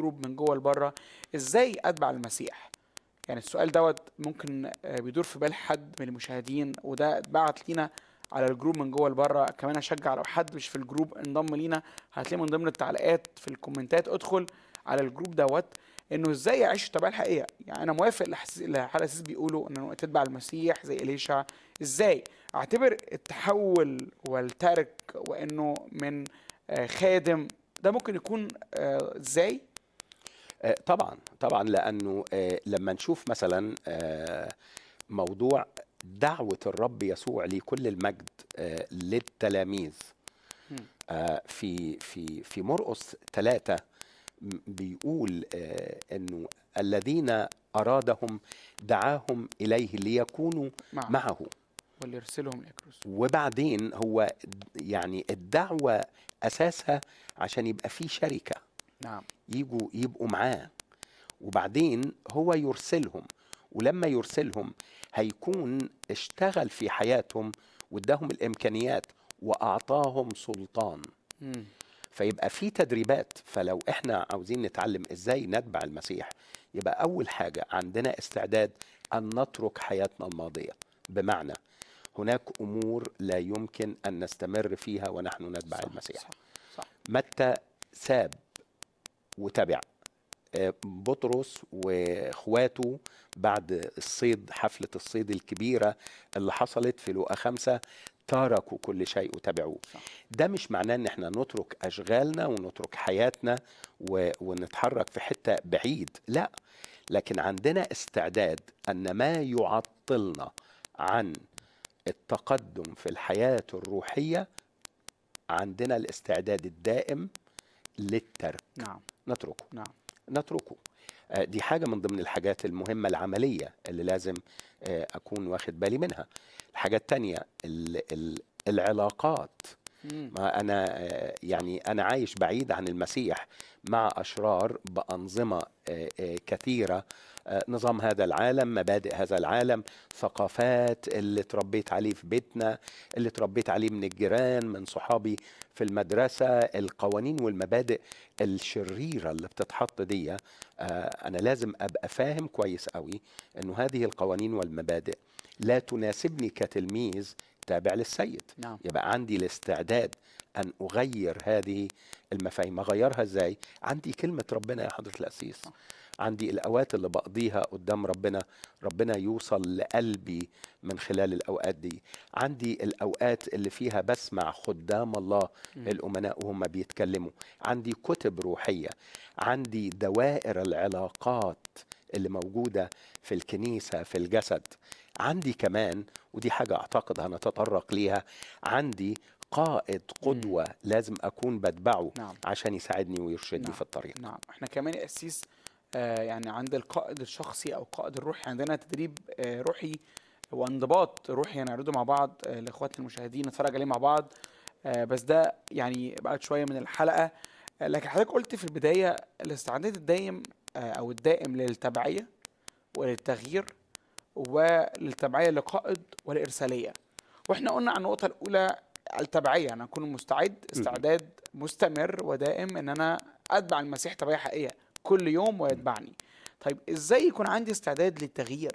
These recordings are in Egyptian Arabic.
جروب من جوه لبره ازاي اتبع المسيح يعني السؤال دوت ممكن آه، بيدور في بال حد من المشاهدين وده اتبعت لينا على الجروب من جوه لبره كمان اشجع لو حد مش في الجروب انضم لينا هتلاقي من ضمن التعليقات في الكومنتات ادخل على الجروب دوت انه ازاي يعيش التبعيه الحقيقيه يعني انا موافق لحس- لحال اساس بيقولوا انه تتبع المسيح زي اليشع ازاي اعتبر التحول والترك وانه من آه، خادم ده ممكن يكون آه، ازاي آه، طبعا طبعا لانه آه، لما نشوف مثلا آه، موضوع دعوه الرب يسوع لكل المجد آه، للتلاميذ مم. آه، في في في مرقس ثلاثة بيقول آه، انه الذين ارادهم دعاهم اليه ليكونوا مع معه واللي يرسلهم ليكرس وبعدين هو يعني الدعوه اساسها عشان يبقى في شركه نعم يجوا يبقوا معاه وبعدين هو يرسلهم ولما يرسلهم هيكون اشتغل في حياتهم واداهم الامكانيات واعطاهم سلطان مم. فيبقى في تدريبات فلو احنا عاوزين نتعلم ازاي نتبع المسيح يبقى اول حاجه عندنا استعداد ان نترك حياتنا الماضيه بمعنى هناك امور لا يمكن ان نستمر فيها ونحن نتبع صح، المسيح صح صح متى ساب وتبع آه، بطرس واخواته بعد الصيد حفلة الصيد الكبيرة اللي حصلت في لوقا خمسة تركوا كل شيء وتبعوه صح. ده مش معناه ان احنا نترك اشغالنا ونترك حياتنا و... ونتحرك في حتة بعيد لا لكن عندنا استعداد ان ما يعطلنا عن التقدم في الحياة الروحية عندنا الاستعداد الدائم للترك نعم نتركه نعم نتركه آه، دي حاجة من ضمن الحاجات المهمة العملية اللي لازم آه، أكون واخد بالي منها الحاجة التانية ال- ال- العلاقات مم. ما أنا آه، يعني أنا عايش بعيد عن المسيح مع أشرار بأنظمة آه، آه، كثيرة آه، نظام هذا العالم مبادئ هذا العالم ثقافات اللي تربيت عليه في بيتنا اللي تربيت عليه من الجيران من صحابي في المدرسة القوانين والمبادئ الشريرة اللي بتتحط دي آه، أنا لازم أبقى فاهم كويس قوي أنه هذه القوانين والمبادئ لا تناسبني كتلميذ تابع للسيد نعم يبقى عندي الاستعداد ان اغير هذه المفاهيم اغيرها ازاي عندي كلمه ربنا يا حضره الاسيس صح. عندي الاوقات اللي بقضيها قدام ربنا ربنا يوصل لقلبي من خلال الاوقات دي عندي الاوقات اللي فيها بسمع خدام الله مم. الامناء وهم بيتكلموا عندي كتب روحيه عندي دوائر العلاقات اللي موجوده في الكنيسه في الجسد عندي كمان ودي حاجه اعتقد هنتطرق ليها عندي قائد قدوه لازم اكون بتبعه نعم عشان يساعدني ويرشدني نعم. في الطريق نعم احنا كمان يا قسيس آه يعني عند القائد الشخصي او القائد الروحي عندنا تدريب آه روحي وانضباط روحي هنعرضه مع بعض آه لاخواتنا المشاهدين نتفرج عليه مع بعض آه بس ده يعني بعد شويه من الحلقه آه لكن حضرتك قلت في البدايه الاستعداد الدايم آه او الدائم للتبعيه وللتغيير وللتبعيه لقائد والارساليه واحنا قلنا عن النقطه الاولى التبعيه انا اكون مستعد استعداد مستمر ودائم ان انا اتبع المسيح تبعيه حقيقيه كل يوم ويتبعني طيب ازاي يكون عندي استعداد للتغيير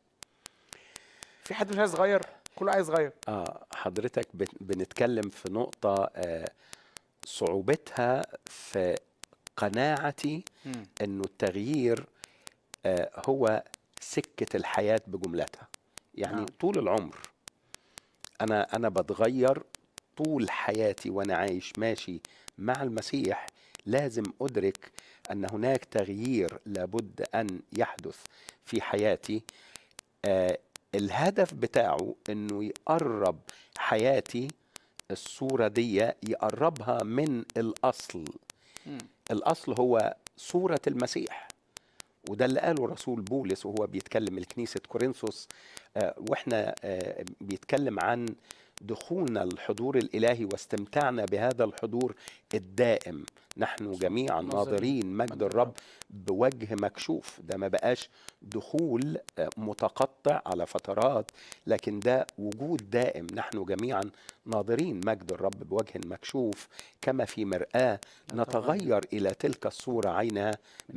في حد مش عايز يغير كله عايز يغير اه حضرتك بت- بنتكلم في نقطه آه صعوبتها في قناعتي مم. انه التغيير آه، هو سكه الحياه بجملتها يعني نعم. طول العمر انا انا بتغير طول حياتي وانا عايش ماشي مع المسيح لازم ادرك ان هناك تغيير لابد ان يحدث في حياتي آه الهدف بتاعه انه يقرب حياتي الصوره دي يقربها من الاصل مم. الاصل هو صوره المسيح وده اللي قاله رسول بولس وهو بيتكلم لكنيسه كورنثوس آه، واحنا آه، بيتكلم عن دخولنا الحضور الالهي واستمتاعنا بهذا الحضور الدائم نحن جميعا ناظرين ناظرين مجد مجد الرب بوجه مكشوف ده ما بقاش دخول آه، متقطع على فترات لكن ده وجود دائم نحن جميعا ناظرين مجد الرب بوجه مكشوف كما في مرآة نتغير إلى تلك الصورة عينها